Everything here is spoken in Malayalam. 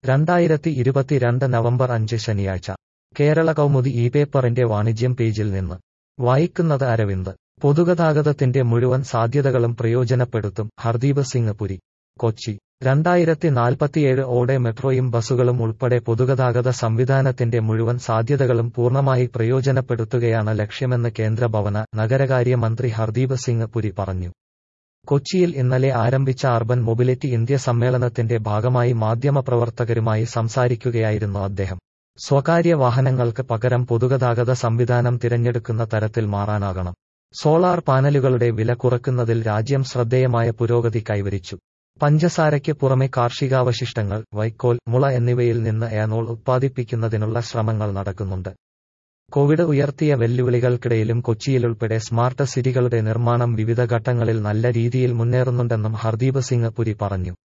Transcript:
രണ്ടായിരത്തി ഇരുപത്തിരണ്ട് നവംബർ അഞ്ച് ശനിയാഴ്ച കേരള കൗമുദി ഈ പേപ്പറിന്റെ വാണിജ്യം പേജിൽ നിന്ന് വായിക്കുന്നത് അരവിന്ദ് പൊതുഗതാഗതത്തിന്റെ മുഴുവൻ സാധ്യതകളും പ്രയോജനപ്പെടുത്തും ഹർദീപ് സിംഗ് പുരി കൊച്ചി രണ്ടായിരത്തി നാൽപ്പത്തിയേഴ് ഓടെ മെട്രോയും ബസുകളും ഉൾപ്പെടെ പൊതുഗതാഗത സംവിധാനത്തിന്റെ മുഴുവൻ സാധ്യതകളും പൂർണ്ണമായി പ്രയോജനപ്പെടുത്തുകയാണ് ലക്ഷ്യമെന്ന് കേന്ദ്ര ഭവന നഗരകാര്യ മന്ത്രി ഹർദീപ് സിംഗ് പുരി പറഞ്ഞു കൊച്ചിയിൽ ഇന്നലെ ആരംഭിച്ച അർബൻ മൊബിലിറ്റി ഇന്ത്യ സമ്മേളനത്തിന്റെ ഭാഗമായി മാധ്യമപ്രവർത്തകരുമായി സംസാരിക്കുകയായിരുന്നു അദ്ദേഹം സ്വകാര്യ വാഹനങ്ങൾക്ക് പകരം പൊതുഗതാഗത സംവിധാനം തിരഞ്ഞെടുക്കുന്ന തരത്തിൽ മാറാനാകണം സോളാർ പാനലുകളുടെ വില കുറക്കുന്നതിൽ രാജ്യം ശ്രദ്ധേയമായ പുരോഗതി കൈവരിച്ചു പഞ്ചസാരയ്ക്ക് പുറമെ കാർഷികാവശിഷ്ടങ്ങൾ വൈക്കോൽ മുള എന്നിവയിൽ നിന്ന് ഏനോൾ ഉത്പാദിപ്പിക്കുന്നതിനുള്ള ശ്രമങ്ങൾ നടക്കുന്നുണ്ട് കോവിഡ് ഉയർത്തിയ വെല്ലുവിളികൾക്കിടയിലും കൊച്ചിയിലുൾപ്പെടെ സ്മാർട്ട് സിറ്റികളുടെ നിർമ്മാണം വിവിധ ഘട്ടങ്ങളിൽ നല്ല രീതിയിൽ മുന്നേറുന്നുണ്ടെന്നും ഹർദീപ് സിംഗ് പുരി പറഞ്ഞു